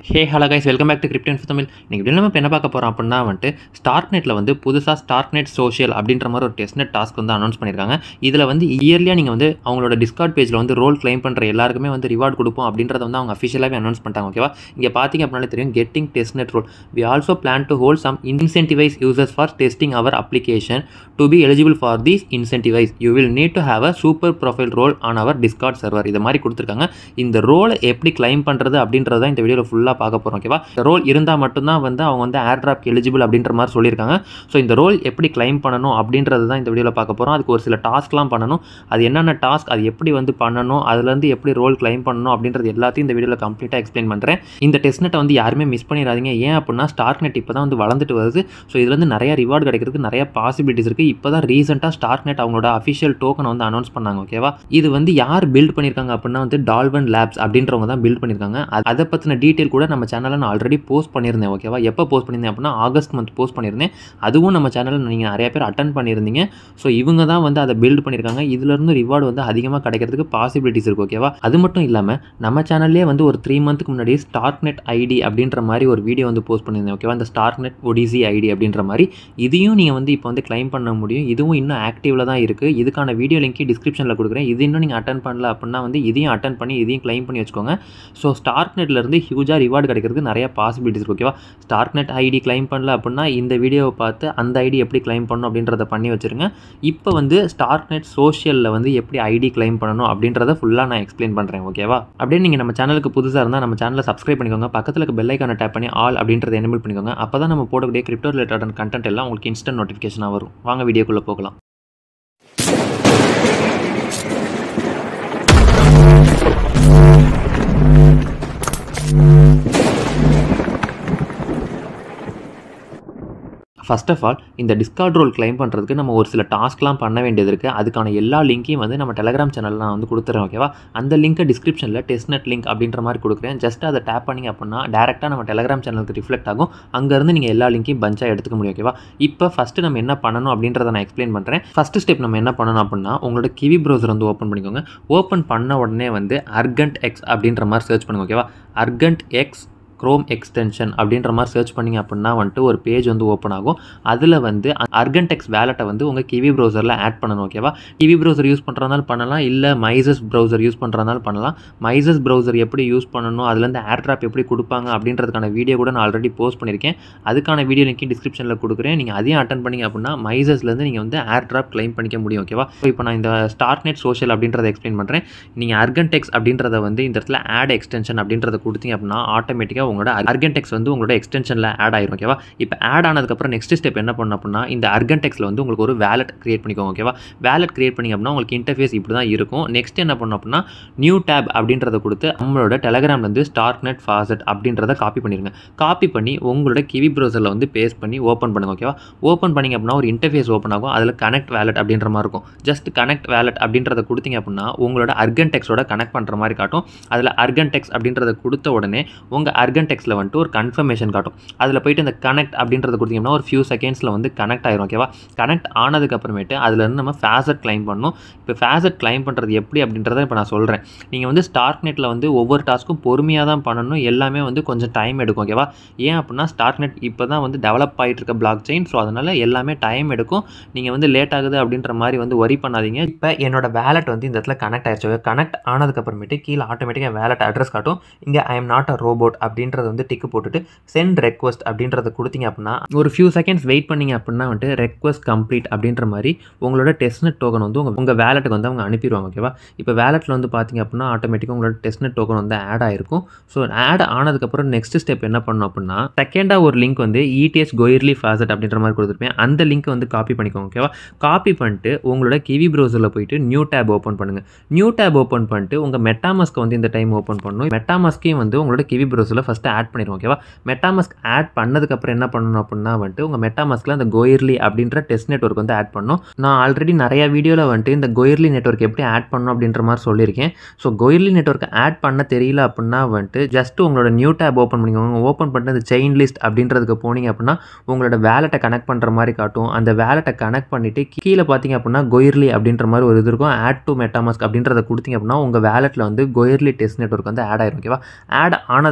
hey hello guys welcome back to Krypton for Tamil இன்னைக்கு இப்படி நம்ம இப்போ என்ன பார்க்க போகிறோம் அப்படின்னா வந்துட்டு ஸ்டார்க் நெட்டில் வந்து புதுசாக ஸ்டார்க் நெட் சோஷியல் அப்படின்ற மாதிரி ஒரு டெஸ்ட் நெட் டாஸ்க் வந்து அனௌன்ஸ் பண்ணியிருக்காங்க இதில் வந்து இயர்லியாக நீங்கள் வந்து அவங்களோட டிஸ்கார்ட் பேஜில் வந்து ரோல் க்ளைம் பண்ணுற எல்லாருக்குமே வந்து ரிவார்ட் கொடுப்போம் அப்படின்றத வந்து அவங்க அஃபிஷியலாகவே அனௌன்ஸ் பண்ணிட்டாங்க ஓகேவா இங்கே பார்த்தீங்க அப்படின்னாலே தெரியும் getting testnet role we also plan to hold some incentivise users for testing our application to be eligible for these incentivise you will need to have a super profile role on our discord server இது மாதிரி கொடுத்துருக்காங்க இந்த ரோலை எப்படி claim பண்ணுறது அப்படின்றத இந்த வீடியோவில் ஃபுல்லாக பார்க்க போகிறோம் ஓகேவா இந்த ரோல் இருந்தால் மட்டும்தான் வந்து அவங்க வந்து ஏர் ட்ராப் எலிஜிபிள் அப்படின்ற மாதிரி சொல்லியிருக்காங்க ஸோ இந்த ரோல் எப்படி கிளைம் பண்ணணும் அப்படின்றது தான் இந்த வீடியோவில் பார்க்க போகிறோம் அதுக்கு ஒரு சில டாஸ்க்லாம் பண்ணணும் அது என்னென்ன டாஸ்க் அது எப்படி வந்து பண்ணணும் அதுலேருந்து எப்படி ரோல் கிளைம் பண்ணணும் அப்படின்றது எல்லாத்தையும் இந்த வீடியோவில் கம்ப்ளீட்டாக எக்ஸ்பிளைன் பண்ணுறேன் இந்த டெஸ்ட் நெட்டை வந்து யாருமே மிஸ் பண்ணிடாதீங்க ஏன் அப்படின்னா ஸ்டார்க் நெட் இப்போ தான் வந்து வளர்ந்துட்டு வருது ஸோ இதுலேருந்து நிறைய ரிவார்டு கிடைக்கிறதுக்கு நிறைய பாசிபிலிட்டிஸ் இருக்குது இப்போ தான் ரீசெண்டாக ஸ்டார்க் நெட் அவங்களோட அஃபிஷியல் டோக்கனை வந்து அனௌன்ஸ் பண்ணாங்க ஓகேவா இது வந்து யார் பில்ட் பண்ணியிருக்காங்க அப்படின்னா வந்து டால்வன் லேப்ஸ் அப்படின்றவங்க தான் பில்ட் பண்ணியிருக்காங்க அது- அதை பற்றின டீட்டெயில் கூட நம்ம சேனலில் நான் ஆல்ரெடி போஸ்ட் பண்ணியிருந்தேன் ஓகேவா எப்போ போஸ்ட் பண்ணியிருந்தேன் அப்படின்னா ஆகஸ்ட் மந்த் போஸ்ட் பண்ணியிருந்தேன் அதுவும் நம்ம சேனலில் நீங்கள் நிறைய பேர் அட்டன் பண்ணியிருந்தீங்க ஸோ இவங்க தான் வந்து அதை பில்ட் பண்ணியிருக்காங்க இதுலேருந்து ரிவார்டு வந்து அதிகமாக கிடைக்கிறதுக்கு பாசிபிலிட்டிஸ் இருக்குது ஓகேவா அது மட்டும் இல்லாமல் நம்ம சேனல்லே வந்து ஒரு த்ரீ மந்த்துக்கு முன்னாடி ஸ்டார்க் நெட் ஐடி அப்படின்ற மாதிரி ஒரு வீடியோ வந்து போஸ்ட் பண்ணியிருந்தேன் ஓகேவா இந்த ஸ்டார்க் நெட் ஒடிசி ஐடி அப்படின்ற மாதிரி இதையும் நீங்கள் வந்து இப்போ வந்து கிளைம் பண்ண முடியும் இதுவும் இன்னும் ஆக்டிவில் தான் இருக்குது இதுக்கான வீடியோ லிங்க் டிஸ்கிரிப்ஷனில் கொடுக்குறேன் இது இன்னும் நீங்கள் அட்டன் பண்ணல அப்படின்னா வந்து இதையும் அட்டன் பண்ணி இதையும் கிளைம் பண்ணி வச்சுக்கோங்க ஸோ ஸ்டார்க் நெட்லேருந்து ஹியூஜாக ரிவார்டு கிடைக்கிறதுக்கு நிறைய பாசிபிலிட்டிஸ் இருக்கு ஓகேவா ஸ்டார்க் நெட் ஐடி கிளைம் பண்ணல அப்படின்னா இந்த வீடியோவை பார்த்து அந்த ஐடி எப்படி கிளைம் பண்ணணும் அப்படின்றத பண்ணி வச்சுருங்க இப்போ வந்து ஸ்டார்க் நெட் சோஷியலில் வந்து எப்படி ஐடி கிளைம் பண்ணணும் அப்படின்றத ஃபுல்லாக நான் எக்ஸ்பிளைன் பண்ணுறேன் ஓகேவா அப்படியே நீங்கள் நம்ம சேனலுக்கு புதுசாக இருந்தால் நம்ம சேனலை சப்ஸ்கிரைப் பண்ணிக்கோங்க பக்கத்தில் இருக்க பெல் ஐக்கானை டேப் பண்ணி ஆல் அப்படின்றத எனபிள் பண்ணிக்கோங்க அப்போ தான் நம்ம போடக்கூடிய கிரிப்டோ ரிலேட்டட் கண்டென்ட் எல்லாம் உங்களுக்கு இன்ஸ்டன்ட் நோட்டிஃபிகேஷனாக வரும் வாங்க வீடியோக்குள்ளே போகலாம் ஃபர்ஸ்ட் ஆஃப் ஆல் இந்த டிஸ்கார்ட் ரோல் கிளைம் பண்ணுறதுக்கு நம்ம ஒரு சில டாஸ்க்லாம் பண்ண வேண்டியது இருக்குது அதுக்கான எல்லா லிங்க்கையும் வந்து நம்ம டெலகிராம் சேனலில் நான் வந்து கொடுத்துறேன் ஓகேவா அந்த லிங்க்கை டிஸ்கிரிப்ஷனில் டெஸ்ட்நெட் லிங்க் அப்படின்ற மாதிரி கொடுக்குறேன் ஜஸ்ட் அதை டேப் பண்ணிங்க அப்படின்னா டேரெக்டாக நம்ம டெலகிராம் சேனலுக்கு ரிஃப்ளெக்ட் ஆகும் அங்கேருந்து நீங்கள் எல்லா லிங்க்கையும் பஞ்சாக எடுத்துக்க முடியும் ஓகேவா இப்போ ஃபஸ்ட்டு நம்ம என்ன பண்ணணும் அப்படின்றத நான் எக்ஸ்பிளைன் பண்ணுறேன் ஃபஸ்ட்டு ஸ்டெப் நம்ம என்ன பண்ணணும் அப்படின்னா உங்களோட கிவி ப்ரௌசர் வந்து ஓப்பன் பண்ணிக்கோங்க ஓப்பன் பண்ண உடனே வந்து அர்கண்ட் எக்ஸ் அப்படின்ற மாதிரி சர்ச் பண்ணுங்க ஓகேவா அர்கண்ட் எக்ஸ் க்ரோம் எக்ஸ்டென்ஷன் அப்படின்ற மாதிரி சர்ச் பண்ணிங்க அப்படின்னா வந்துட்டு ஒரு பேஜ் வந்து ஓப்பன் ஆகும் அதில் வந்து அர்கன்டெக்ஸ் வேலெட்டை வந்து உங்கள் கிவி ப்ரௌசரில் ஆட் பண்ணணும் ஓகேவா கிவி ப்ரௌசர் யூஸ் பண்ணுறதுனால பண்ணலாம் இல்லை மைசஸ் ப்ரௌசர் யூஸ் பண்ணுறதுனால பண்ணலாம் மைசஸ் ப்ரௌசர் எப்படி யூஸ் பண்ணணும் அதுலேருந்து ஏர் ட்ராப் எப்படி கொடுப்பாங்க அப்படின்றதுக்கான வீடியோ கூட நான் ஆல்ரெடி போஸ்ட் பண்ணியிருக்கேன் அதுக்கான வீடியோ லிங்க் டிஸ்கிரிப்ஷனில் கொடுக்குறேன் நீங்கள் அதையும் அட்டன் பண்ணிங்க அப்படின்னா மைசஸ்லேருந்து நீங்கள் வந்து ஏர் ட்ராப் கிளைம் பண்ணிக்க முடியும் ஓகேவா ஸோ இப்போ நான் இந்த ஸ்டார்ட் நெட் சோஷியல் அப்படின்றத எக்ஸ்பிளைன் பண்ணுறேன் நீங்கள் அர்கன்டெக்ஸ் அப்படின்றத வந்து இந்த இடத்துல ஆட் எக்ஸ்டென்ஷன் அப்படின்றத கொடுத்தீங்க அப்படின்னா ஆட்டோமேட்டிக்காக உங்களோட அர்கன்டெக்ஸ் வந்து உங்களோட எக்ஸ்டென்ஷனில் ஆட் ஆயிரும் ஓகேவா இப்போ ஆட் ஆனதுக்கப்புறம் நெக்ஸ்ட் ஸ்டெப் என்ன பண்ணணும் அப்படின்னா இந்த அர்கன்டெக்ஸில் வந்து உங்களுக்கு ஒரு வேலட் கிரியேட் பண்ணிக்கோங்க ஓகேவா வேலட் கிரியேட் பண்ணிங்க அப்படின்னா உங்களுக்கு இன்டர்ஃபேஸ் இப்படி தான் இருக்கும் நெக்ஸ்ட் என்ன பண்ணணும் அப்படின்னா நியூ டேப் அப்படின்றத கொடுத்து நம்மளோட டெலகிராம்லேருந்து ஸ்டார்க் நெட் ஃபாசட் அப்படின்றத காப்பி பண்ணிடுங்க காப்பி பண்ணி உங்களோட கிவி ப்ரௌசரில் வந்து பேஸ்ட் பண்ணி ஓப்பன் பண்ணுங்க ஓகேவா ஓப்பன் பண்ணிங்க அப்படின்னா ஒரு இன்டர்ஃபேஸ் ஓப்பன் ஆகும் அதில் கனெக்ட் வேலட் அப்படின்ற மாதிரி இருக்கும் ஜஸ்ட் கனெக்ட் வேலட் அப்படின்றத கொடுத்தீங்க அப்படின்னா உங்களோட அர்கன்டெக்ஸோட கனெக்ட் பண்ணுற மாதிரி காட்டும் அதில் அர்கன்டெக்ஸ் அப்படின்றத கொடுத்த உடனே உங்கள் அர்கன்டெக்ஸில் வந்துட்டு ஒரு கன்ஃபர்மேஷன் காட்டும் அதில் போயிட்டு இந்த கனெக்ட் அப்படின்றத கொடுத்தீங்கன்னா ஒரு ஃபியூ செகண்ட்ஸில் வந்து கனெக்ட் ஆயிரும் ஓகேவா கனெக்ட் ஆனதுக்கு அப்புறமேட்டு அதுலேருந்து நம்ம ஃபேசட் கிளைம் பண்ணணும் இப்போ ஃபேசட் கிளைம் பண்ணுறது எப்படி அப்படின்றத இப்போ நான் சொல்கிறேன் நீங்கள் வந்து ஸ்டார்க் நெட்டில் வந்து ஒவ்வொரு டாஸ்க்கும் பொறுமையாக தான் பண்ணணும் எல்லாமே வந்து கொஞ்சம் டைம் எடுக்கும் ஓகேவா ஏன் அப்படின்னா ஸ்டார்க் நெட் இப்போ தான் வந்து டெவலப் ஆகிட்டு இருக்க பிளாக் செயின் ஸோ அதனால் எல்லாமே டைம் எடுக்கும் நீங்கள் வந்து லேட் ஆகுது அப்படின்ற மாதிரி வந்து ஒரி பண்ணாதீங்க இப்போ என்னோட வேலட் வந்து இந்த இடத்துல கனெக்ட் ஆயிடுச்சு கனெக்ட் ஆனதுக்கப்புறமேட்டு கீழே ஆட்டோமேட்டிக்காக வேலட் அட்ரஸ் காட்டும் இங்கே I am not a robot அப்படின்றத வந்து டிக்கு போட்டுட்டு சென்ட் ரெக்வஸ்ட் அப்படின்றத கொடுத்தீங்க அப்படின்னா ஒரு ஃபியூ செகண்ட்ஸ் வெயிட் பண்ணீங்க அப்படின்னா வந்துட்டு ரெக்வஸ்ட் கம்ப்ளீட் அப்படின்ற மாதிரி உங்களோட டெஸ்ட்நெட் டோக்கன் வந்து உங்கள் உங்கள் வேலெட்டுக்கு வந்து அவங்க அனுப்பிடுவாங்க ஓகேவா இப்போ வேலெட்டில் வந்து பார்த்தீங்க அப்படின்னா ஆட்டோமேட்டிக்காக உங்களோட டெஸ்ட்நெட் டோக்கன் வந்து ஆட் ஆயிருக்கும் ஸோ ஆட் ஆனதுக்கப்புறம் நெக்ஸ்ட் ஸ்டெப் என்ன பண்ணணும் அப்படின்னா செகண்டாக ஒரு லிங்க் வந்து இடிஎஸ் கோயர்லி ஃபாசட் அப்படின்ற மாதிரி கொடுத்துருப்பேன் அந்த லிங்க் வந்து காப்பி பண்ணிக்கோங்க ஓகேவா காப்பி பண்ணிட்டு உங்களோட கிவி ப்ரௌசரில் போயிட்டு நியூ டேப் ஓப்பன் பண்ணுங்கள் நியூ டேப் ஓப்பன் பண்ணிட்டு உங்கள் மெட்டாமாஸ்க்கை வந்து இந்த டைம் ஓப்பன் பண்ணணும் மெட்டாமாஸ்க்கையும் வந்து உங்களோட கிவி ப்ரௌசரில் ஃபஸ்ட்டு ஆட் பண்ணிடுவோம் ஓகேவா மெட்டாமாஸ்க் ஆட் பண்ணதுக்கப்புறம் என்ன பண்ணணும் அப்படின்னா வந்துட்டு உங்கள் மெட்டாமாஸ்கில் அந்த கோயர்லி அப்படின்ற டெஸ்ட் நெட்ஒர்க் வந்து ஆட் பண்ணணும் நான் ஆல்ரெடி நிறைய வீடியோவில் வந்துட்டு இந்த கோயர்லி நெட்ஒர்க் எப்படி ஆட் பண்ணணும் அப்படின்ற மாதிரி சொல்லியிருக்கேன் ஸோ கோயர்லி நெட்ஒர்க் ஆட் பண்ண தெரியல அப்படின்னா வந்துட்டு ஜஸ்ட் உங்களோட நியூ டேப் ஓப்பன் பண்ணிக்கோங்க ஓப்பன் பண்ணிட்டு அந்த செயின் லிஸ்ட் அப்படின்றதுக்கு போனீங்க அப்படின்னா உங்களோட வேலெட்டை கனெக்ட் பண்ணுற மாதிரி காட்டும் அந்த வேலெட்டை கனெக்ட் பண்ணிவிட்டு கீழே பார்த்தீங்க அப்படின்னா கோயர்லி அப்படின்ற மாதிரி ஒரு இது இருக்கும் ஆட் டு மெட்டாமாஸ்க் அப்படின்றத கொடுத்தீங்க அப்படின்னா உங்கள் வேலெட்டில் வந்து கோயர்லி டெஸ்ட் நெட்ஒர்க் வந்து ஆட் ஆயிரும் ஓகேவா ஆட் ஆனதுக்கப்புறம் நெக்ஸ்ட்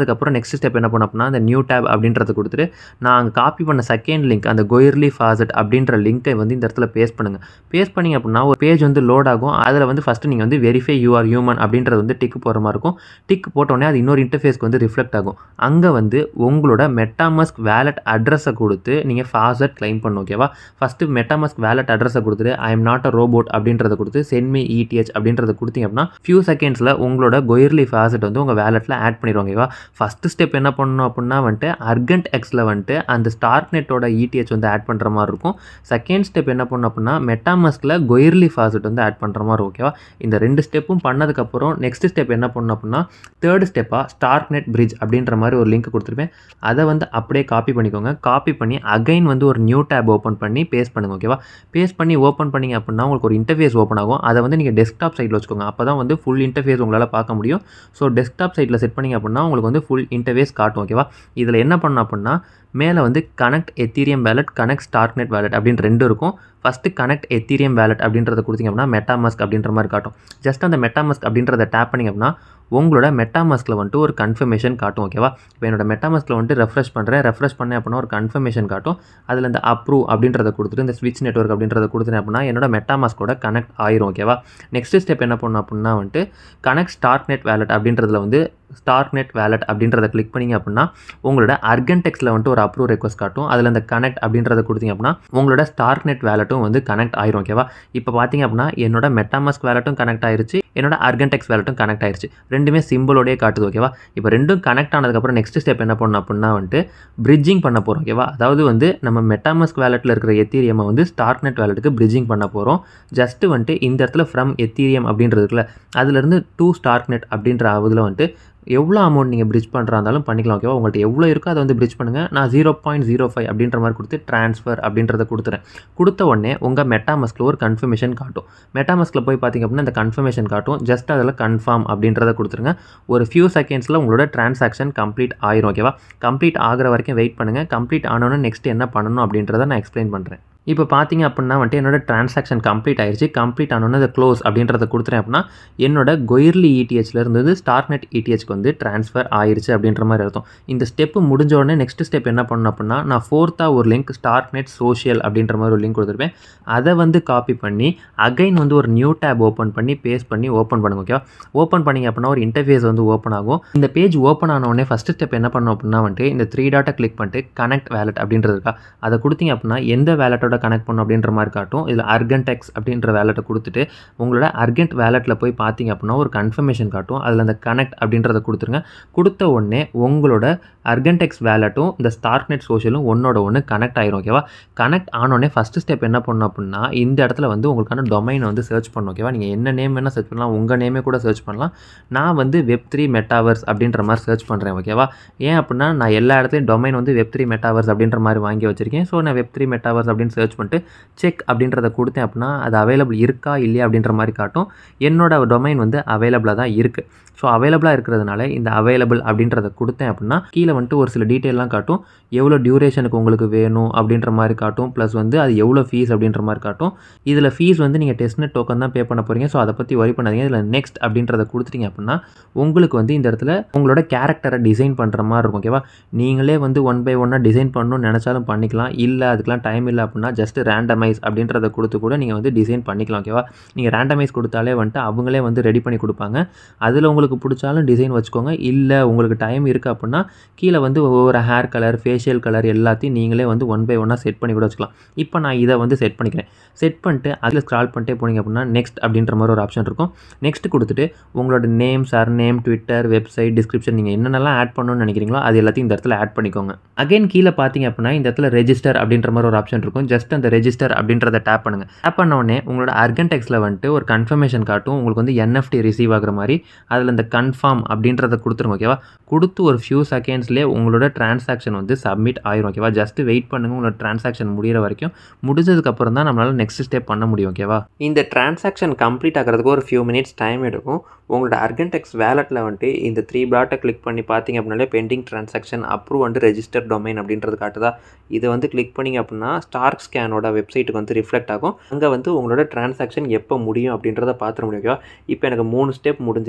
நெக்ஸ்ட் ஸ்டெப் என்ன பண்ணணும் அப்படின்னா அந்த நியூ டேப் அப்படின்றத கொடுத்துட்டு நான் அங்கே காப்பி பண்ண செகண்ட் லிங்க் அந்த கொயர்லி ஃபாசட் அப்படின்ற லிங்க்கை வந்து இந்த இடத்துல பேஸ்ட் பண்ணுங்கள் பேஸ்ட் பண்ணிங்க அப்படின்னா ஒரு பேஜ் வந்து லோட் ஆகும் அதில் வந்து ஃபஸ்ட்டு நீங்கள் வந்து வெரிஃபை யூ ஆர் ஹியூமன் அப்படின்றது வந்து டிக் போகிற மாதிரி இருக்கும் டிக் போட்டோடனே அது இன்னொரு இன்டர்ஃபேஸ்க்கு வந்து ரிஃப்ளெக்ட் ஆகும் அங்கே வந்து உங்களோட மெட்டாமஸ்க் வேலட் அட்ரஸை கொடுத்து நீங்கள் ஃபாசட் கிளைம் பண்ணணும் ஓகேவா ஃபஸ்ட்டு மெட்டாமஸ்க் வேலட் அட்ரஸை கொடுத்துட்டு I am not a robot அப்படின்றத கொடுத்து சென்மி இடிஹெச் அப்படின்றத கொடுத்தீங்க அப்படின்னா ஃபியூ செகண்ட்ஸில் உங்களோட கொயர்லி ஃபாசட் வந்து உங்கள் வேலெட்டில் ஆட் பண்ணிடுவாங்க ஓகேவா ஃபஸ்ட்டு ஸ்டெப் என்ன பண்ணணும் அப்படின்னா வந்துட்டு அர்கண்ட் எக்ஸில் வந்துட்டு அந்த ஸ்டார்ட் நெட்டோட இடிஹெச் வந்து ஆட் பண்ணுற மாதிரி இருக்கும் செகண்ட் ஸ்டெப் என்ன பண்ணணும் அப்படின்னா மெட்டாமஸ்கில் கொயர்லி ஃபாசட் வந்து ஆட் பண்ணுற மாதிரி ஓகேவா இந்த ரெண்டு ஸ்டெப்பும் பண்ணதுக்கப்புறம் நெக்ஸ்ட் ஸ்டெப் என்ன பண்ணணும் அப்படின்னா தேர்ட் ஸ்டெப்பாக ஸ்டார்க் நெட் பிரிட்ஜ் அப்படின்ற மாதிரி ஒரு லிங்க் கொடுத்துருப்பேன் அதை வந்து அப்படியே காப்பி பண்ணிக்கோங்க காப்பி பண்ணி அகைன் வந்து ஒரு நியூ டேப் ஓப்பன் பண்ணி பேஸ்ட் பண்ணுங்க ஓகேவா பேஸ்ட் பண்ணி ஓப்பன் பண்ணிங்க அப்படின்னா உங்களுக்கு ஒரு இன்டர்ஃபேஸ் ஓப்பன் ஆகும் அதை வந்து நீங்கள் டெஸ்க்டாப் சைடில் வச்சுக்கோங்க அப்போ தான் வந்து ஃபுல் இன்டர்ஃபேஸ் உங்களால் பார்க்க முடியும் ஸோ டெஸ்க்டாப் சைட்டில் செட் பண்ணிங்க அப்படின்னா உங்களுக்கு வந்து ஃபுல் இன்டர்ஃபேஸ் காட்டும் ஓகேவா இதில் என்ன பண்ணணும் அப்படின்னா மேலே வந்து connect Ethereum wallet connect StarkNet wallet அப்படின்னு ரெண்டு இருக்கும் ஃபஸ்ட்டு கனெக்ட் எத்தீரியம் வேலட் அப்படின்றத கொடுத்தீங்க அப்படின்னா மெட்டாமஸ்க் அப்படின்ற மாதிரி காட்டும் ஜஸ்ட் அந்த மெட்டாமஸ்க் அப்படின்றத டேப் பண்ணிங்க அப்படின்னா உங்களோட மெட்டாமஸ்கில் வந்துட்டு ஒரு கன்ஃபர்மேஷன் காட்டும் ஓகேவா இப்போ என்னோட மெட்டாமஸ்கில் வந்துட்டு ரெஃப்ரெஷ் பண்ணுறேன் ரெஃப்ரெஷ் பண்ணேன் அப்படின்னா ஒரு கன்ஃபர்மேஷன் காட்டும் அதில் இந்த அப்ரூவ் அப்படின்றத கொடுத்துட்டு இந்த ஸ்விட்ச் நெட்ஒர்க் அப்படின்றத கொடுத்துட்டேன் அப்படின்னா என்னோட மெட்டாமாஸ்கோட கனெக்ட் ஆயிரும் ஓகேவா நெக்ஸ்ட் ஸ்டெப் என்ன பண்ணணும் அப்படின்னா வந்துட்டு கனெக்ட் ஸ்டார்க் நெட் வேலட் அப்படின்றதுல வந்து ஸ்டார்க் நெட் வேலட் அப்படின்றத கிளிக் பண்ணிங்க அப்படின்னா உங்களோட அர்கன்டெக்ஸில் வந்துட்டு ஒரு அப்ரூவ் ரெக்வஸ்ட் காட்டும் அதில் இந்த கனெக்ட் அப்படின்றத கொடுத்தீங்க அப்படின்னா உங்களோட ஸ்டார்க் நெட் வேலட்டும் வந்து கனெக்ட் ஆயிரும் ஓகேவா இப்போ பார்த்தீங்க அப்படின்னா என்னோட மெட்டாமாஸ்க் வேலட்டும் கனெக்ட் ஆயிருச்சு என்னோட அர்கன்டெக்ஸ் வேலட்டும் கனெக்ட் ஆயிருச்சு ரெண்டுமே சிம்பிளோடய காட்டுது ஓகேவா இப்போ ரெண்டும் கனெக்ட் ஆனதுக்கப்புறம் நெக்ஸ்ட் ஸ்டெப் என்ன பண்ணணும் அப்படின்னா வந்துட்டு பிரிட்ஜிங் பண்ண போகிறோம் ஓகேவா அதாவது வந்து நம்ம மெட்டாமஸ்க் வேலெட்டில் இருக்கிற எத்தீரியமை வந்து ஸ்டார்க் நெட் வேலெட்டுக்கு பிரிட்ஜிங் பண்ண போகிறோம் ஜஸ்ட்டு வந்துட்டு இந்த இடத்துல ஃப்ரம் எத்தீரியம் அப்படின்றதுக்குல அதுலேருந்து டூ ஸ்டார்க் நெட் அப்படின்ற இதில் வந்துட்டு எவ்வளோ அமௌண்ட் நீங்கள் பிரிட்ஜ் பண்ணுறா இருந்தாலும் பண்ணிக்கலாம் ஓகேவா உங்கள்கிட்ட எவ்வளோ இருக்கோ அதை வந்து பிரிட்ஜ் பண்ணுங்கள் நான் ஜீரோ பாயிண்ட் ஜீரோ ஃபைவ் அப்படின்ற மாதிரி கொடுத்து ட்ரான்ஸ்ஃபர் அப்படின்றத கொடுத்துறேன் கொடுத்த உடனே உங்கள் மெட்டாமஸ்கில் ஒரு கன்ஃபர்மேஷன் காட்டும் மெட்டாமஸ்கில் போய் பார்த்தீங்க அப்படின்னா இந்த கன்ஃபர்மேஷன் காட்டும் ஜஸ்ட் அதில் கன்ஃபார்ம் அப்படின்றத கொடுத்துருங்க ஒரு ஃபியூ செகண்ட்ஸில் உங்களோட ட்ரான்சாக்ஷன் கம்ப்ளீட் ஆயிரும் ஓகேவா கம்ப்ளீட் ஆகிற வரைக்கும் வெயிட் பண்ணுங்கள் கம்ப்ளீட் ஆனோன்னு நெக்ஸ்ட் என்ன பண்ணணும் அப்படின்றத நான் எக்ஸ்பிளைன் பண்ணுறேன் இப்போ பார்த்தீங்க அப்படின்னா வந்துட்டு என்னோட ட்ரான்சாக்ஷன் கம்ப்ளீட் ஆயிடுச்சு கம்ப்ளீட் ஆனோன்னு அதை க்ளோஸ் அப்படின்றத கொடுத்துறேன் அப்படின்னா என்னோட கொயர்லி இடிஹெச்ல இருந்தது ஸ்டார்க் நெட் இடிஹெச்க்கு வந்து ட்ரான்ஸ்ஃபர் ஆயிருச்சு அப்படின்ற மாதிரி அர்த்தம் இந்த ஸ்டெப்பு முடிஞ்ச உடனே நெக்ஸ்ட் ஸ்டெப் என்ன பண்ணணும் அப்படின்னா நான் ஃபோர்த்தாக ஒரு லிங்க் ஸ்டார்க் நெட் சோஷியல் அப்படின்ற மாதிரி ஒரு லிங்க் கொடுத்துருப்பேன் அதை வந்து காப்பி பண்ணி அகைன் வந்து ஒரு நியூ டேப் ஓப்பன் பண்ணி பேஸ்ட் பண்ணி ஓப்பன் பண்ணுங்க ஓகேவா ஓப்பன் பண்ணிங்க அப்படின்னா ஒரு இன்டர்ஃபேஸ் வந்து ஓப்பன் ஆகும் இந்த பேஜ் ஓப்பன் ஆன உடனே ஃபஸ்ட்டு ஸ்டெப் என்ன பண்ணணும் அப்படின்னா வந்துட்டு இந்த த்ரீ டாட்டை கிளிக் பண்ணிட்டு கனெக்ட் வேலட் அப்படின்றது இருக்கா அதை கொடுத்தீங்க அப்படின்னா எந்த வேலட்டோட கனெக்ட் பண்ணும் அப்படின்ற மாதிரி காட்டும் இதில் அர்கன்டெக்ஸ் அப்படின்ற வேலட்டை கொடுத்துட்டு உங்களோட அர்கென்ட் வேலட்டில் போய் பார்த்தீங்க அப்படின்னா ஒரு கன்ஃபர்மேஷன் காட்டும் அதில் அந்த கனெக்ட் அப்படின்றத கொடுத்துருங்க கொடுத்த உடனே உங்களோட அர்கன்டெக்ஸ் வேலட்டும் இந்த ஸ்டார்க் நெட் சோஷியலும் ஒன்னோட ஒன்று கனெக்ட் ஆயிரும் ஓகேவா கனெக்ட் ஆனோடனே ஃபஸ்ட்டு ஸ்டெப் என்ன பண்ணணும் அப்படின்னா இந்த இடத்துல வந்து உங்களுக்கான டொமைனை வந்து சர்ச் பண்ணணும் ஓகேவா நீங்கள் என்ன நேம் வேணால் சர்ச் பண்ணலாம் உங்கள் நேமே கூட சர்ச் பண்ணலாம் நான் வந்து வெப் த்ரீ மெட்டாவர்ஸ் அப்படின்ற மாதிரி சர்ச் பண்ணுறேன் ஓகேவா ஏன் அப்படின்னா நான் எல்லா இடத்துலையும் டொமைன் வந்து வெப் த்ரீ மெட்டாவர்ஸ் அப்படின்ற மாதிரி வாங்கி வச்சிருக்கேன் ஸோ நான் வெப் த்ரீ மெட்டாவர்ஸ் அப்படின்னு சர்ச் பண்ணிட்டு செக் அப்படின்றத கொடுத்தேன் அப்படின்னா அது அவைலபிள் இருக்கா இல்லையா அப்படின்ற மாதிரி காட்டும் என்னோட டொமைன் வந்து அவைலபிளாக தான் இருக்குது ஸோ அவைலபிளாக இருக்கிறதுனால இந்த அவைலபிள் அப்படின்றத கொடுத்தேன் அப்படின்னா கீழே வந்துட்டு ஒரு சில டீட்டெயிலாம் காட்டும் எவ்வளோ டியூரேஷனுக்கு உங்களுக்கு வேணும் அப்படின்ற மாதிரி காட்டும் ப்ளஸ் வந்து அது எவ்வளோ ஃபீஸ் அப்படின்ற மாதிரி காட்டும் இதில் ஃபீஸ் வந்து நீங்கள் டெஸ்ட்நெட் டோக்கன் தான் பே பண்ண போகிறீங்க ஸோ அதை பற்றி வரி பண்ணாதீங்க இதில் நெக்ஸ்ட் அப்படின்றத கொடுத்துட்டீங்க அப்படின்னா உங்களுக்கு வந்து இந்த இடத்துல உங்களோட கேரக்டரை டிசைன் பண்ணுற மாதிரி இருக்கும் ஓகேவா நீங்களே வந்து ஒன் பை ஒன்னாக டிசைன் பண்ணணும்னு நினச்சாலும் பண்ணிக்கலாம் இல்லை அதுக்கெலாம் டைம் இல்லை அப்படின்னா ஜஸ்ட் ரேண்டமைஸ் அப்படின்றத கொடுத்து கூட நீங்கள் வந்து டிசைன் பண்ணிக்கலாம் ஓகேவா நீங்கள் ரேண்டமைஸ் கொடுத்தாலே வந்துட்டு அவங்களே வந்து ரெடி பண்ணி கொடுப்பாங்க அதில் உங்களுக்கு பிடிச்சாலும் டிசைன் வச்சுக்கோங்க இல்லை உங்களுக்கு டைம் இருக்குது அப்படின்னா கீழே வந்து ஒவ்வொரு ஹேர் கலர் ஃபேஷியல் கலர் எல்லாத்தையும் நீங்களே வந்து ஒன் பை ஒன்னாக செட் பண்ணி கூட வச்சுக்கலாம் இப்போ நான் இதை வந்து செட் பண்ணிக்கிறேன் செட் பண்ணிட்டு அதில் ஸ்க்ரால் பண்ணிட்டே போனீங்க அப்படின்னா நெக்ஸ்ட் அப்படின்ற மாதிரி ஒரு ஆப்ஷன் இருக்கும் நெக்ஸ்ட் கொடுத்துட்டு உங்களோட name sir name Twitter website description நீங்கள் என்னென்னலாம் ஆட் பண்ணணும்னு நினைக்கிறீங்களோ அது எல்லாத்தையும் இந்த இடத்துல ஆட் பண்ணிக்கோங்க அகைன் கீழே பார்த்தீங்க அப்படின்னா இந்த இடத்துல ரெஜிஸ்டர் அப்படின்ற மாதிரி ஒரு ஆப்ஷன் இருக்கும் ஜஸ்ட் அந்த ரெஜிஸ்டர் அப்படின்றத டேப் பண்ணுங்கள் டேப் பண்ண உடனே உங்களோட அர்கன்டெக்ஸில் வந்துட்டு ஒரு கன்ஃபர்மேஷன் காட்டும் உங்களுக்கு வந்து என்எஃப்டி ரிசீவ் ஆகுற மாதிரி அதில் இந்த கன்ஃபார்ம் அப்படின்றத கொடுத்துருங்க ஓகேவா கொடுத்து ஒரு ஃபியூ செகண்ட்ஸ்லேயே உங்களோட டிரான்சாக்ஷன் வந்து சப்மிட் ஆயிரும் ஓகேவா ஜஸ்ட் வெயிட் பண்ணுங்கள் உங்களோட டிரான்சாக்ஷன் முடிகிற வரைக்கும் முடிஞ்சதுக்கப்புறம் தான் நம்மளால் நெக்ஸ்ட் ஸ்டெப் பண்ண முடியும் ஓகேவா இந்த டிரான்சாக்ஷன் கம்ப்ளீட் ஆகிறதுக்கு ஒரு ஃபியூ மினிட்ஸ் டைம் எடுக்கும் உங்களோட அர்கன்டெக்ஸ் வேலெட்டில் வந்துட்டு இந்த த்ரீ ப்ளாட்டை கிளிக் பண்ணி பார்த்தீங்க அப்படின்னாலே பெண்டிங் டிரான்சாக்ஷன் அப்ரூவ் வந்து ரெஜிஸ்டர் டொமைன் அப்படின்றது காட்டுதா இதை வந்து கிளிக் பண்ணிங்க அப்படின்னா ஸ்டார்க் ஸ்கேனோட வெப்சைட்டுக்கு வந்து ரிஃப்ளெக்ட் ஆகும் அங்கே வந்து உங்களோட டிரான்சாக்ஷன் எப்போ முடியும் அப்படின்றத பார்த்துட முடியும் ஓகேவா இப்போ எனக்கு மூணு ஸ்டெப் முடிஞ்சிருச்சு இந்த ஃபோர்த்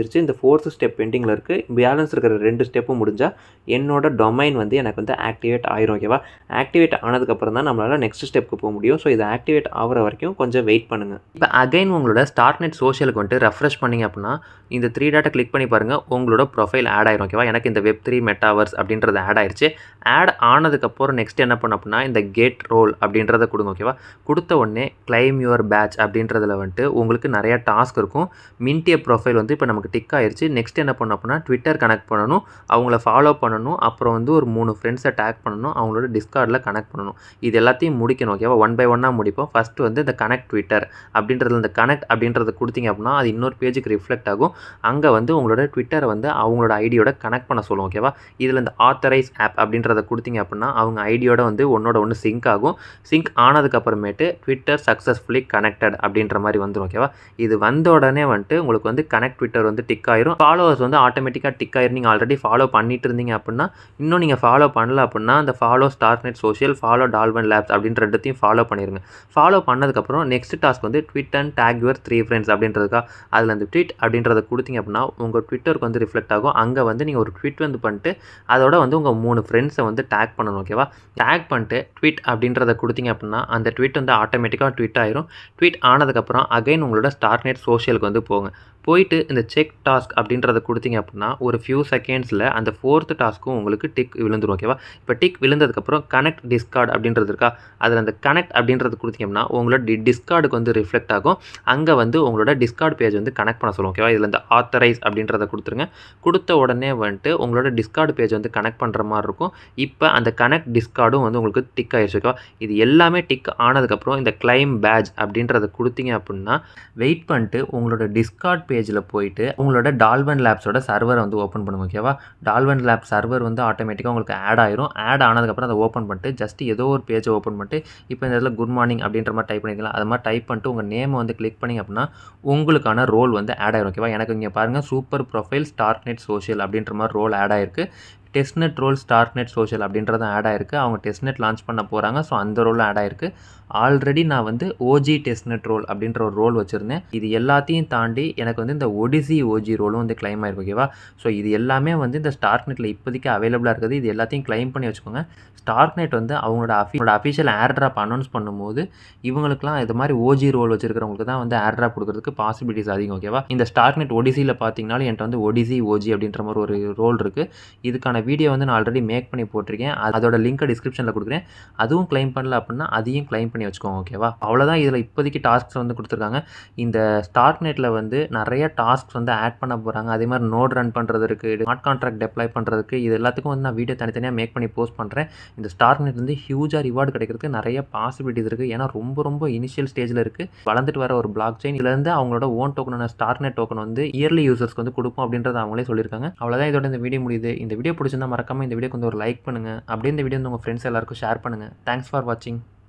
ஃபோர்த் ஸ்டெப் பெண்டிங்கில் இருக்குது பேலன்ஸ் இருக்கிற ரெண்டு ஸ்டெப்பும் முடிஞ்சால் என்னோட டொமைன் வந்து எனக்கு வந்து ஆக்டிவேட் ஆயிரும் ஓகேவா ஆக்டிவேட் ஆனதுக்கப்புறம் தான் நம்மளால் நெக்ஸ்ட் ஸ்டெப்புக்கு போக முடியும் ஸோ இது ஆக்டிவேட் ஆகிற வரைக்கும் கொஞ்சம் வெயிட் பண்ணுங்கள் இப்போ அகைன் உங்களோட ஸ்டார்ட் நெட் சோஷியலுக்கு வந்துட்டு ரெஃப்ரெஷ் பண்ணிங்க அப்படின்னா இந்த த்ரீ டேட்டை கிளிக் பண்ணி பாருங்கள் உங்களோட ப்ரொஃபைல் ஆட் ஆயிரும் ஓகேவா எனக்கு இந்த வெப் த்ரீ மெட்டாவர்ஸ் அப்படின்றது ஆட் ஆயிருச்சு ஆட் ஆனதுக்கப்புறம் நெக்ஸ்ட் என்ன பண்ண அப்படின்னா இந்த கெட் ரோல் அப்படின்றத கொடுங்க ஓகேவா கொடுத்த உடனே கிளைம் யுவர் பேட்ச் அப்படின்றதுல வந்துட்டு உங்களுக்கு நிறையா டாஸ்க் இருக்கும் மின்டிய ப்ரொஃபைல் வந்து இப்போ நமக்கு டிக் ஆயிருச்சு நெக்ஸ்ட் என்ன பண்ணணும் அப்படின்னா ட்விட்டர் கனெக்ட் பண்ணணும் அவங்கள ஃபாலோ பண்ணணும் அப்புறம் வந்து ஒரு மூணு ஃப்ரெண்ட்ஸை டேக் பண்ணணும் அவங்களோட டிஸ்கார்டில் கனெக்ட் பண்ணணும் இது எல்லாத்தையும் முடிக்கணும் ஓகேவா ஒன் பை ஒன்னாக முடிப்போம் ஃபஸ்ட்டு வந்து இந்த கனெக்ட் ட்விட்டர் அப்படின்றதுல இந்த கனெக்ட் அப்படின்றத கொடுத்தீங்க அப்படின்னா அது இன்னொரு பேஜுக்கு ரிஃப்ளெக்ட் ஆகும் அங்கே வந்து உங்களோட ட்விட்டரை வந்து அவங்களோட ஐடியோட கனெக்ட் பண்ண சொல்லும் ஓகேவா இதில் இந்த ஆத்தரைஸ் ஆப் அப்படின்றத கொடுத்தீங்க அப்படின்னா அவங்க ஐடியோட வந்து ஒன்னோட ஒன்று சிங்க் ஆகும் சிங்க் ஆனதுக்கப்புறமேட்டு ட்விட்டர் சக்ஸஸ்ஃபுல்லி கனெக்டட் அப்படின்ற மாதிரி வந்துடும் ஓகேவா இது வந்த உடனே வந்துட்டு உங்களுக்கு வந்து கனெக்ட் ட்விட்டர் வந்து டிக் ஆயிரும் ஃபாலோவர்ஸ் வந்து ஆட்டோமேட்டிக்காக டிக் ஆயிரும் நீங்கள் ஆல்ரெடி ஃபாலோ பண்ணிட்டு இருந்தீங்க அப்படின்னா இன்னும் நீங்கள் ஃபாலோ பண்ணல அப்படின்னா அந்த follow StarkNet social follow டால்வன் லேப்ஸ் அப்படின்ற ரெண்டுத்தையும் ஃபாலோ பண்ணிடுங்க ஃபாலோ பண்ணதுக்கப்புறம் நெக்ஸ்ட் டாஸ்க் வந்து tweet and tag your three friends அப்படின்றதுக்கா அதில் அந்த ட்வீட் அப்படின்றத கொடுத்தீங்க அப்படின்னா உங்கள் ட்விட்டருக்கு வந்து ரிஃப்ளெக்ட் ஆகும் அங்கே வந்து நீங்கள் ஒரு ட்வீட் வந்து பண்ணிட்டு அதோட வந்து உங்கள் மூணு ஃப்ரெண்ட்ஸை வந்து டேக் பண்ணணும் ஓகேவா டேக் பண்ணிட்டு ட்வீட் அப்படின்றத கொடுத்தீங்க அப்படின்னா அந்த ட்வீட் வந்து ஆட்டோமேட்டிக்காக ட்வீட் ஆயிரும் ட்வீட் ஆனதுக்கப்புறம் அகைன் உங்களோட ஸ்டார் நெட் சோஷியலுக்கு வந்து போங்க போயிட்டு இந்த செக் டாஸ்க் அப்படின்றத கொடுத்தீங்க அப்படின்னா ஒரு ஃபியூ செகண்ட்ஸில் அந்த ஃபோர்த்து டாஸ்க்கும் உங்களுக்கு டிக் விழுந்துரும் ஓகேவா இப்போ டிக் விழுந்ததுக்கப்புறம் கனெக்ட் டிஸ்கார்ட் அப்படின்றது இருக்கா அதில் அந்த கனெக்ட் அப்படின்றது கொடுத்தீங்கன்னா உங்களோட டி டிஸ்கார்டுக்கு வந்து ரிஃப்ளெக்ட் ஆகும் அங்கே வந்து உங்களோட டிஸ்கார்ட் பேஜ் வந்து கனெக்ட் பண்ண சொல்லுவோம் ஓகேவா இதில் இந்த ஆத்தரைஸ் அப்படின்றத கொடுத்துருங்க கொடுத்த உடனே வந்துட்டு உங்களோட டிஸ்கார்டு பேஜ் வந்து கனெக்ட் பண்ணுற மாதிரி இருக்கும் இப்போ அந்த கனெக்ட் டிஸ்கார்டும் வந்து உங்களுக்கு டிக் ஆயிடுச்சு ஓகேவா இது எல்லாமே டிக் ஆனதுக்கப்புறம் இந்த கிளைம் பேட்ச் அப்படின்றத கொடுத்தீங்க அப்படின்னா வெயிட் பண்ணிட்டு உங்களோட டிஸ்கார்ட் பேஜில் போயிட்டு உங்களோட டால்வன் லேப்ஸோட சர்வரை வந்து ஓப்பன் பண்ணுங்க ஓகேவா டால்வன் லேப் சர்வர் வந்து ஆட்டோமேட்டிக்காக உங்களுக்கு ஆட் ஆயிரும் ஆட் ஆனதுக்கப்புறம் அதை ஓப்பன் பண்ணிட்டு ஜஸ்ட் ஏதோ ஒரு பேஜை ஓப்பன் பண்ணிட்டு இப்போ இந்த இடத்துல குட் மார்னிங் அப்படின்ற மாதிரி டைப் பண்ணிக்கலாம் அது மாதிரி டைப் பண்ணிட்டு உங்கள் நேமை வந்து கிளிக் பண்ணிங்க அப்படின்னா உங்களுக்கான ரோல் வந்து ஆட் ஆயிரும் ஓகேவா எனக்கு இங்கே பாருங்கள் super profile start net social அப்படின்ற மாதிரி ரோல் ஆட் ஆயிருக்கு testnet role start net social அப்படின்றதும் ஆட் ஆயிருக்கு அவங்க டெஸ்ட்நெட் லான்ச் பண்ண போகிறாங்க ஸோ அந்த ரோலும் ஆட் ஆயிருக்கு ஆல்ரெடி நான் வந்து ஓஜி டெஸ்ட்நெட் ரோல் அப்படின்ற ஒரு ரோல் வச்சுருந்தேன் இது எல்லாத்தையும் தாண்டி எனக்கு வந்து இந்த ஒடிசி ஓஜி ரோலும் வந்து கிளைம் ஆயிருக்கு ஓகேவா ஸோ இது எல்லாமே வந்து இந்த ஸ்டார்ட் நெட்டில் இப்போதைக்கு அவைலபிளாக இருக்குது இது எல்லாத்தையும் கிளைம் பண்ணி வச்சுக்கோங்க ஸ்டார்ட் நெட் வந்து அவங்களோட அஃபிஷியலோட அஃபிஷியல் ஏர் ட்ராப் அனௌன்ஸ் பண்ணும்போது இவங்களுக்குலாம் இது மாதிரி ஓஜி ரோல் வச்சிருக்கிறவங்களுக்கு தான் வந்து ஏர் ட்ராப் கொடுக்கறதுக்கு பாசிபிலிட்டிஸ் அதிகம் ஓகேவா இந்த ஸ்டார்ட் நெட் ஒடிசியில் பார்த்தீங்கனாலும் என்கிட்ட வந்து ஒடிசி ஓஜி அப்படின்ற மாதிரி ஒரு ரோல் இருக்குது இதுக்கான வீடியோ வந்து நான் ஆல்ரெடி மேக் பண்ணி போட்டிருக்கேன் அது- அதோட லிங்க்கை டிஸ்கிரிப்ஷனில் கொடுக்குறேன் அதுவும் கிளைம் பண்ணல அப்படின்னா அதையும் கிளைம் பண்ணி வச்சுக்கோங்க ஓகேவா அவ்வளோதான் இதில் இப்போதைக்கு டாஸ்க்ஸ் வந்து கொடுத்துருக்காங்க இந்த ஸ்டார்ட் நெட்டில் வந்து நிறைய டாஸ்க்ஸ் வந்து ஆட் பண்ண போகிறாங்க அதே மாதிரி நோட் ரன் பண்ணுறது இருக்குது ஸ்மார்ட் கான்ட்ராக்ட் டெப்ளை பண்ணுறதுக்கு இது எல்லாத்துக்கும் வந்து நான் வீடியோ தனித்தனியாக மேக் பண்ணி போஸ்ட் பண்ணுறேன் இந்த ஸ்டார்ட் நெட் வந்து ஹியூஜாக ரிவார்டு கிடைக்கிறதுக்கு நிறைய பாசிபிலிட்டிஸ் இருக்குது ஏன்னா ரொம்ப ரொம்ப இனிஷியல் ஸ்டேஜில் இருக்குது வளர்ந்துட்டு வர ஒரு பிளாக் செயின் இதுலேருந்து அவங்களோட ஓன் டோக்கனான ஸ்டார் நெட் டோக்கன் வந்து இயர்லி யூசர்ஸ்க்கு வந்து கொடுப்போம் அப்படின்றத அவங்களே சொல்லியிருக்காங்க அவ்வளோதான் இதோட இந்த வீடியோ முடியுது இந்த வீடியோ பிடிச்சிருந்தா மறக்காம இந்த வீடியோக்கு வந்து ஒரு லைக் பண்ணுங்கள் அப்படியே இந்த வீடியோ வந்து உங்கள் ஃப்ரெண்ட்ஸ் எல்லாருக்கும் ஷேர் பண்ணுங்கள் தேங்க்ஸ் ஃபார் வாட்சிங்